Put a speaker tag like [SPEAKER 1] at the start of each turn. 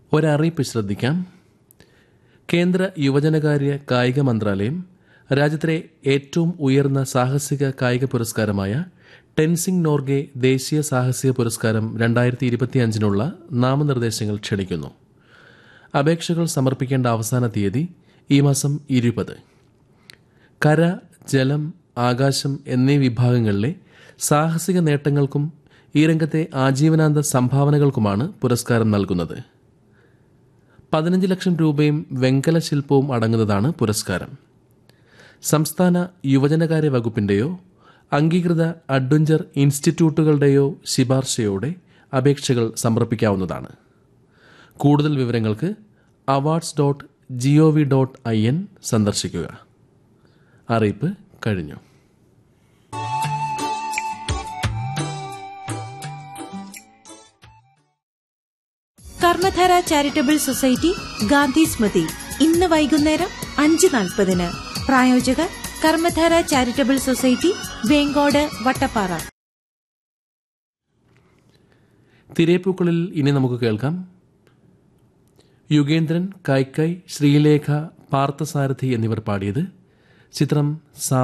[SPEAKER 1] ഒരറിയിപ്പ് ശ്രദ്ധിക്കാം കേന്ദ്ര യുവജനകാര്യ കായിക മന്ത്രാലയം രാജ്യത്തിലെ ഏറ്റവും ഉയർന്ന സാഹസിക കായിക പുരസ്കാരമായ ടെൻസിംഗ് നോർഗെ ദേശീയ സാഹസിക പുരസ്കാരം രണ്ടായിരത്തി ഇരുപത്തിയഞ്ചിനുള്ള നാമനിർദ്ദേശങ്ങൾ ക്ഷണിക്കുന്നു അപേക്ഷകൾ സമർപ്പിക്കേണ്ട അവസാന തീയതി ഈ മാസം ഇരുപത് കര ജലം ആകാശം എന്നീ വിഭാഗങ്ങളിലെ സാഹസിക നേട്ടങ്ങൾക്കും ഈ രംഗത്തെ ആജീവനാന്ത സംഭാവനകൾക്കുമാണ് പുരസ്കാരം നൽകുന്നത് പതിനഞ്ച് ലക്ഷം രൂപയും വെങ്കല ശില്പവും അടങ്ങുന്നതാണ് പുരസ്കാരം സംസ്ഥാന യുവജനകാര്യ വകുപ്പിന്റെയോ അംഗീകൃത അഡ്വഞ്ചർ ഇൻസ്റ്റിറ്റ്യൂട്ടുകളുടെയോ ശിപാർശയോടെ അപേക്ഷകൾ സമർപ്പിക്കാവുന്നതാണ് കൂടുതൽ വിവരങ്ങൾക്ക് awards dot G O V dot I N സന്ദർശിക്കുക അറിയിപ്പ് കഴിഞ്ഞു
[SPEAKER 2] കർമ്മധാര ചാരിറ്റബിൾ സൊസൈറ്റി ഗാന്ധി സ്മൃതി ഇന്ന് വൈകുന്നേരം അഞ്ച് നാൽപ്പതിന് പ്രായോജകർ കർമ്മധാര ചാരിറ്റബിൾ സൊസൈറ്റി വേങ്കോട് വട്ടപ്പാറ
[SPEAKER 1] തിരേപ്പൂക്കളിൽ ഇനി നമുക്ക് കേൾക്കാം യുഗേന്ദ്രൻ കൈക്കൈ ശ്രീലേഖ പാർത്ഥസാരഥി എന്നിവർ പാടിയത് ചിത്രം സാ